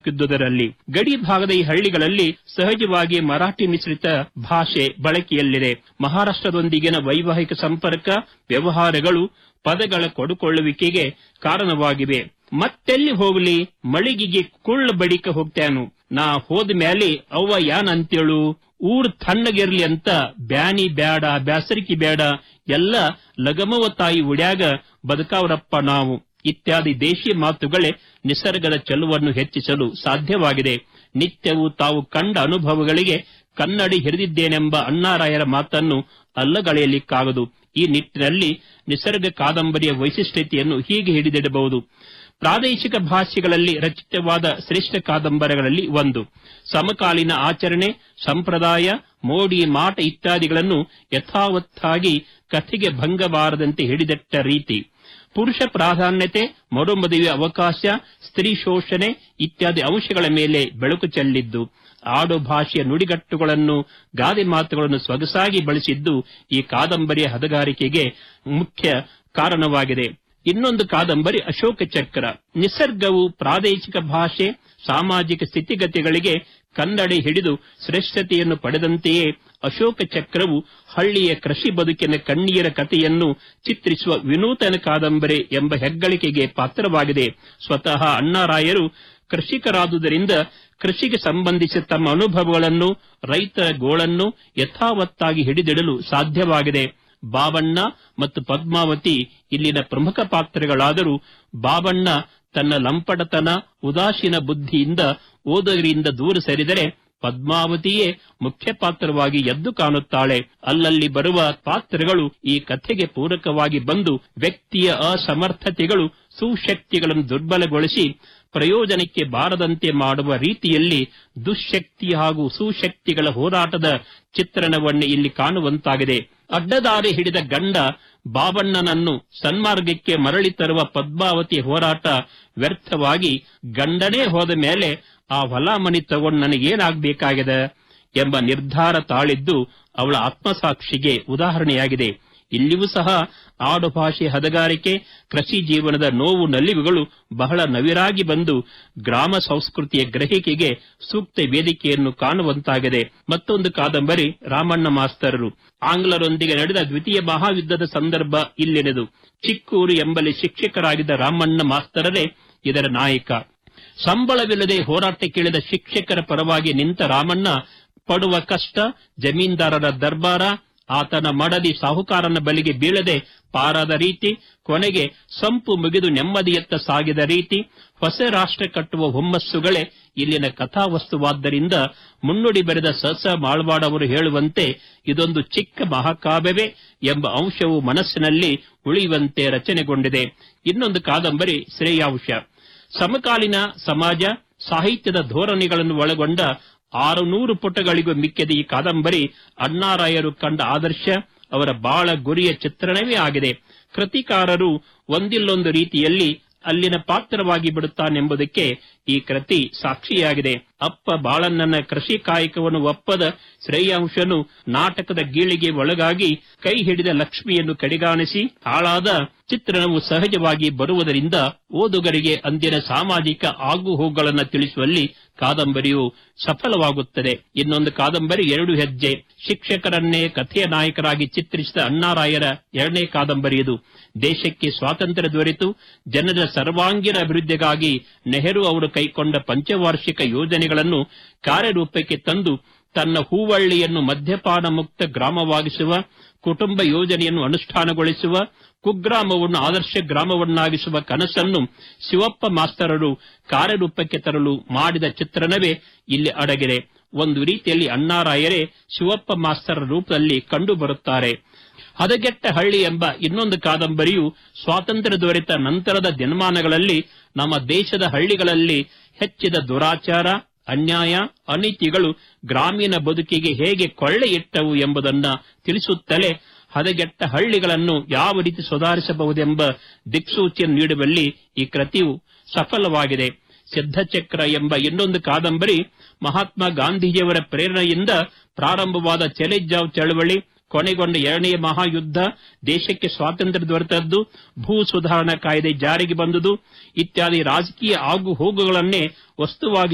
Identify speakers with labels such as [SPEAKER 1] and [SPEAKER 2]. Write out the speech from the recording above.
[SPEAKER 1] ಬದುಕುದ್ದುದರಲ್ಲಿ ಗಡಿ ಭಾಗದ ಈ ಹಳ್ಳಿಗಳಲ್ಲಿ ಸಹಜವಾಗಿ ಮರಾಠಿ ಮಿಶ್ರಿತ ಭಾಷೆ ಬಳಕೆಯಲ್ಲಿದೆ ಮಹಾರಾಷ್ಟ್ರದೊಂದಿಗಿನ ವೈವಾಹಿಕ ಸಂಪರ್ಕ ವ್ಯವಹಾರಗಳು ಪದಗಳ ಕೊಡುಕೊಳ್ಳುವಿಕೆಗೆ ಕಾರಣವಾಗಿವೆ ಮತ್ತೆಲ್ಲಿ ಹೋಗ್ಲಿ ಮಳಿಗೆಗೆ ಕುಳ್ಳ ಬಡಿಕ ಹೋಗ್ತೇನು ನಾ ಹೋದ ಮ್ಯಾಲೆ ಅವ್ವ ಯಾನ್ ಅಂತೇಳು ಊರ್ ತಣ್ಣಗಿರ್ಲಿ ಅಂತ ಬ್ಯಾನಿ ಬ್ಯಾಡ ಬ್ಯಾಸರಿಕಿ ಬ್ಯಾಡ ಎಲ್ಲ ಲಗಮವ ತಾಯಿ ಉಡ್ಯಾಗ ಬದುಕಾವ್ರಪ್ಪ ನಾವು ಇತ್ಯಾದಿ ದೇಶಿ ಮಾತುಗಳೇ ನಿಸರ್ಗದ ಚೆಲುವನ್ನು ಹೆಚ್ಚಿಸಲು ಸಾಧ್ಯವಾಗಿದೆ ನಿತ್ಯವೂ ತಾವು ಕಂಡ ಅನುಭವಗಳಿಗೆ ಕನ್ನಡಿ ಹಿರಿದಿದ್ದೇನೆಂಬ ಅಣ್ಣಾರಾಯರ ಮಾತನ್ನು ಅಲ್ಲಗಳೆಯಲಿಕ್ಕಾಗದು ಈ ನಿಟ್ಟಿನಲ್ಲಿ ನಿಸರ್ಗ ಕಾದಂಬರಿಯ ವೈಶಿಷ್ಟ್ಯತೆಯನ್ನು ಹೀಗೆ ಹಿಡಿದಿಡಬಹುದು ಪ್ರಾದೇಶಿಕ ಭಾಷೆಗಳಲ್ಲಿ ರಚಿತವಾದ ಶ್ರೇಷ್ಠ ಕಾದಂಬರಿಗಳಲ್ಲಿ ಒಂದು ಸಮಕಾಲೀನ ಆಚರಣೆ ಸಂಪ್ರದಾಯ ಮೋಡಿ ಮಾಟ ಇತ್ಯಾದಿಗಳನ್ನು ಯಥಾವತ್ತಾಗಿ ಕಥೆಗೆ ಭಂಗಬಾರದಂತೆ ಹಿಡಿದಿಟ್ಟ ರೀತಿ ಪುರುಷ ಪ್ರಾಧಾನ್ಯತೆ ಮರುಮದುವೆ ಅವಕಾಶ ಸ್ತ್ರೀ ಶೋಷಣೆ ಇತ್ಯಾದಿ ಅಂಶಗಳ ಮೇಲೆ ಬೆಳಕು ಚೆಲ್ಲಿದ್ದು ಆಡು ಭಾಷೆಯ ನುಡಿಗಟ್ಟುಗಳನ್ನು ಗಾದೆ ಮಾತುಗಳನ್ನು ಸೊಗಸಾಗಿ ಬಳಸಿದ್ದು ಈ ಕಾದಂಬರಿಯ ಹದಗಾರಿಕೆಗೆ ಮುಖ್ಯ ಕಾರಣವಾಗಿದೆ ಇನ್ನೊಂದು ಕಾದಂಬರಿ ಅಶೋಕ ಚಕ್ರ ನಿಸರ್ಗವು ಪ್ರಾದೇಶಿಕ ಭಾಷೆ ಸಾಮಾಜಿಕ ಸ್ಥಿತಿಗತಿಗಳಿಗೆ ಕನ್ನಡಿ ಹಿಡಿದು ಶ್ರೇಷ್ಠತೆಯನ್ನು ಪಡೆದಂತೆಯೇ ಅಶೋಕ ಚಕ್ರವು ಹಳ್ಳಿಯ ಕೃಷಿ ಬದುಕಿನ ಕಣ್ಣೀರ ಕಥೆಯನ್ನು ಚಿತ್ರಿಸುವ ವಿನೂತನ ಕಾದಂಬರಿ ಎಂಬ ಹೆಗ್ಗಳಿಕೆಗೆ ಪಾತ್ರವಾಗಿದೆ ಸ್ವತಃ ಅಣ್ಣಾರಾಯರು ಕೃಷಿಕರಾದುದರಿಂದ ಕೃಷಿಗೆ ಸಂಬಂಧಿಸಿದ ತಮ್ಮ ಅನುಭವಗಳನ್ನು ರೈತರ ಗೋಳನ್ನು ಯಥಾವತ್ತಾಗಿ ಹಿಡಿದಿಡಲು ಸಾಧ್ಯವಾಗಿದೆ ಬಾಬಣ್ಣ ಮತ್ತು ಪದ್ಮಾವತಿ ಇಲ್ಲಿನ ಪ್ರಮುಖ ಪಾತ್ರಗಳಾದರೂ ಬಾಬಣ್ಣ ತನ್ನ ಲಂಪಟತನ ಉದಾಸೀನ ಬುದ್ಧಿಯಿಂದ ಓದುಗರಿಂದ ದೂರ ಸರಿದರೆ ಪದ್ಮಾವತಿಯೇ ಮುಖ್ಯ ಪಾತ್ರವಾಗಿ ಎದ್ದು ಕಾಣುತ್ತಾಳೆ ಅಲ್ಲಲ್ಲಿ ಬರುವ ಪಾತ್ರಗಳು ಈ ಕಥೆಗೆ ಪೂರಕವಾಗಿ ಬಂದು ವ್ಯಕ್ತಿಯ ಅಸಮರ್ಥತೆಗಳು ಸುಶಕ್ತಿಗಳನ್ನು ದುರ್ಬಲಗೊಳಿಸಿ ಪ್ರಯೋಜನಕ್ಕೆ ಬಾರದಂತೆ ಮಾಡುವ ರೀತಿಯಲ್ಲಿ ದುಶ್ಶಕ್ತಿ ಹಾಗೂ ಸುಶಕ್ತಿಗಳ ಹೋರಾಟದ ಚಿತ್ರಣವನ್ನು ಇಲ್ಲಿ ಕಾಣುವಂತಾಗಿದೆ ಅಡ್ಡದಾರಿ ಹಿಡಿದ ಗಂಡ ಬಾಬಣ್ಣನನ್ನು ಸನ್ಮಾರ್ಗಕ್ಕೆ ಮರಳಿ ತರುವ ಪದ್ಮಾವತಿ ಹೋರಾಟ ವ್ಯರ್ಥವಾಗಿ ಗಂಡನೇ ಹೋದ ಮೇಲೆ ಆ ಹೊಲ ಮನಿ ತಗೊಂಡು ನನಗೇನಾಗಬೇಕಾಗಿದೆ ಎಂಬ ನಿರ್ಧಾರ ತಾಳಿದ್ದು ಅವಳ ಆತ್ಮಸಾಕ್ಷಿಗೆ ಉದಾಹರಣೆಯಾಗಿದೆ ಇಲ್ಲಿಯೂ ಸಹ ಆಡು ಭಾಷೆ ಹದಗಾರಿಕೆ ಕೃಷಿ ಜೀವನದ ನೋವು ನಲಿವುಗಳು ಬಹಳ ನವಿರಾಗಿ ಬಂದು ಗ್ರಾಮ ಸಂಸ್ಕೃತಿಯ ಗ್ರಹಿಕೆಗೆ ಸೂಕ್ತ ವೇದಿಕೆಯನ್ನು ಕಾಣುವಂತಾಗಿದೆ ಮತ್ತೊಂದು ಕಾದಂಬರಿ ರಾಮಣ್ಣ ಮಾಸ್ತರರು ಆಂಗ್ಲರೊಂದಿಗೆ ನಡೆದ ದ್ವಿತೀಯ ಮಹಾಯುದ್ಧದ ಸಂದರ್ಭ ಇಲ್ಲೆನೆದು ಚಿಕ್ಕೂರು ಎಂಬಲ್ಲಿ ಶಿಕ್ಷಕರಾಗಿದ್ದ ರಾಮಣ್ಣ ಮಾಸ್ತರರೇ ಇದರ ನಾಯಕ ಸಂಬಳವಿಲ್ಲದೆ ಹೋರಾಟಕ್ಕಿಳಿದ ಶಿಕ್ಷಕರ ಪರವಾಗಿ ನಿಂತ ರಾಮಣ್ಣ ಪಡುವ ಕಷ್ಟ ಜಮೀನ್ದಾರರ ದರ್ಬಾರ ಆತನ ಮಡದಿ ಸಾಹುಕಾರನ ಬಲಿಗೆ ಬೀಳದೆ ಪಾರಾದ ರೀತಿ ಕೊನೆಗೆ ಸಂಪು ಮುಗಿದು ನೆಮ್ಮದಿಯತ್ತ ಸಾಗಿದ ರೀತಿ ಹೊಸ ರಾಷ್ಟ್ರ ಕಟ್ಟುವ ಹುಮ್ಮಸ್ಸುಗಳೇ ಇಲ್ಲಿನ ಕಥಾವಸ್ತುವಾದ್ದರಿಂದ ಮುನ್ನುಡಿ ಬರೆದ ಸಸ ಮಾಳ್ವಾಡ್ ಅವರು ಹೇಳುವಂತೆ ಇದೊಂದು ಚಿಕ್ಕ ಮಹಾಕಾವ್ಯವೇ ಎಂಬ ಅಂಶವು ಮನಸ್ಸಿನಲ್ಲಿ ಉಳಿಯುವಂತೆ ರಚನೆಗೊಂಡಿದೆ ಇನ್ನೊಂದು ಕಾದಂಬರಿ ಶ್ರೇಯಾಂಶ ಸಮಕಾಲೀನ ಸಮಾಜ ಸಾಹಿತ್ಯದ ಧೋರಣೆಗಳನ್ನು ಒಳಗೊಂಡ ಆರು ನೂರು ಪುಟಗಳಿಗೂ ಮಿಕ್ಕಿದ ಈ ಕಾದಂಬರಿ ಅಣ್ಣಾರಾಯರು ಕಂಡ ಆದರ್ಶ ಅವರ ಬಾಳ ಗುರಿಯ ಚಿತ್ರಣವೇ ಆಗಿದೆ ಕೃತಿಕಾರರು ಒಂದಿಲ್ಲೊಂದು ರೀತಿಯಲ್ಲಿ ಅಲ್ಲಿನ ಪಾತ್ರವಾಗಿ ಬಿಡುತ್ತಾನೆಂಬುದಕ್ಕೆ ಈ ಕೃತಿ ಸಾಕ್ಷಿಯಾಗಿದೆ ಅಪ್ಪ ಬಾಳಣ್ಣನ ಕೃಷಿ ಕಾಯಕವನ್ನು ಒಪ್ಪದ ಶ್ರೇಯಾಂಶನು ನಾಟಕದ ಗೀಳಿಗೆ ಒಳಗಾಗಿ ಕೈ ಹಿಡಿದ ಲಕ್ಷ್ಮಿಯನ್ನು ಕಡೆಗಾಣಿಸಿ ಹಾಳಾದ ಚಿತ್ರಣವು ಸಹಜವಾಗಿ ಬರುವುದರಿಂದ ಓದುಗರಿಗೆ ಅಂದಿನ ಸಾಮಾಜಿಕ ಆಗುಹೋಗುಗಳನ್ನು ತಿಳಿಸುವಲ್ಲಿ ಕಾದಂಬರಿಯು ಸಫಲವಾಗುತ್ತದೆ ಇನ್ನೊಂದು ಕಾದಂಬರಿ ಎರಡು ಹೆಜ್ಜೆ ಶಿಕ್ಷಕರನ್ನೇ ಕಥೆಯ ನಾಯಕರಾಗಿ ಚಿತ್ರಿಸಿದ ಅಣ್ಣಾರಾಯರ ಎರಡನೇ ಕಾದಂಬರಿ ಇದು ದೇಶಕ್ಕೆ ಸ್ವಾತಂತ್ರ್ಯ ದೊರೆತು ಜನರ ಸರ್ವಾಂಗೀಣ ಅಭಿವೃದ್ಧಿಗಾಗಿ ನೆಹರು ಅವರು ಕೈಕೊಂಡ ಪಂಚವಾರ್ಷಿಕ ಯೋಜನೆಗಳನ್ನು ಕಾರ್ಯರೂಪಕ್ಕೆ ತಂದು ತನ್ನ ಹೂವಳ್ಳಿಯನ್ನು ಮದ್ಯಪಾನ ಮುಕ್ತ ಗ್ರಾಮವಾಗಿಸುವ ಕುಟುಂಬ ಯೋಜನೆಯನ್ನು ಅನುಷ್ಠಾನಗೊಳಿಸುವ ಕುಗ್ರಾಮವನ್ನು ಆದರ್ಶ ಗ್ರಾಮವನ್ನಾಗಿಸುವ ಕನಸನ್ನು ಶಿವಪ್ಪ ಮಾಸ್ತರರು ಕಾರ್ಯರೂಪಕ್ಕೆ ತರಲು ಮಾಡಿದ ಚಿತ್ರಣವೇ ಇಲ್ಲಿ ಅಡಗಿದೆ ಒಂದು ರೀತಿಯಲ್ಲಿ ಅಣ್ಣಾರಾಯರೇ ಶಿವಪ್ಪ ಮಾಸ್ತರ ರೂಪದಲ್ಲಿ ಕಂಡುಬರುತ್ತಾರೆ ಹದಗೆಟ್ಟ ಹಳ್ಳಿ ಎಂಬ ಇನ್ನೊಂದು ಕಾದಂಬರಿಯು ಸ್ವಾತಂತ್ರ್ಯ ದೊರೆತ ನಂತರದ ದಿನಮಾನಗಳಲ್ಲಿ ನಮ್ಮ ದೇಶದ ಹಳ್ಳಿಗಳಲ್ಲಿ ಹೆಚ್ಚಿದ ದುರಾಚಾರ ಅನ್ಯಾಯ ಅನೀತಿಗಳು ಗ್ರಾಮೀಣ ಬದುಕಿಗೆ ಹೇಗೆ ಕೊಳ್ಳೆಯಿಟ್ಟವು ಎಂಬುದನ್ನ ತಿಳಿಸುತ್ತಲೇ ಹದಗೆಟ್ಟ ಹಳ್ಳಿಗಳನ್ನು ಯಾವ ರೀತಿ ಸುಧಾರಿಸಬಹುದೆಂಬ ದಿಕ್ಸೂಚಿಯನ್ನು ನೀಡುವಲ್ಲಿ ಈ ಕೃತಿಯು ಸಫಲವಾಗಿದೆ ಸಿದ್ಧಚಕ್ರ ಎಂಬ ಇನ್ನೊಂದು ಕಾದಂಬರಿ ಮಹಾತ್ಮ ಗಾಂಧೀಜಿಯವರ ಪ್ರೇರಣೆಯಿಂದ ಪ್ರಾರಂಭವಾದ ಚೆಲೆಜಾವ್ ಚಳವಳಿ ಕೊನೆಗೊಂಡ ಎರಡನೆಯ ಮಹಾಯುದ್ಧ ದೇಶಕ್ಕೆ ಸ್ವಾತಂತ್ರ್ಯ ದೊರೆತದ್ದು ಭೂ ಸುಧಾರಣಾ ಕಾಯ್ದೆ ಜಾರಿಗೆ ಬಂದುದು ಇತ್ಯಾದಿ ರಾಜಕೀಯ ಆಗು ಹೋಗುಗಳನ್ನೇ ವಸ್ತುವಾಗಿ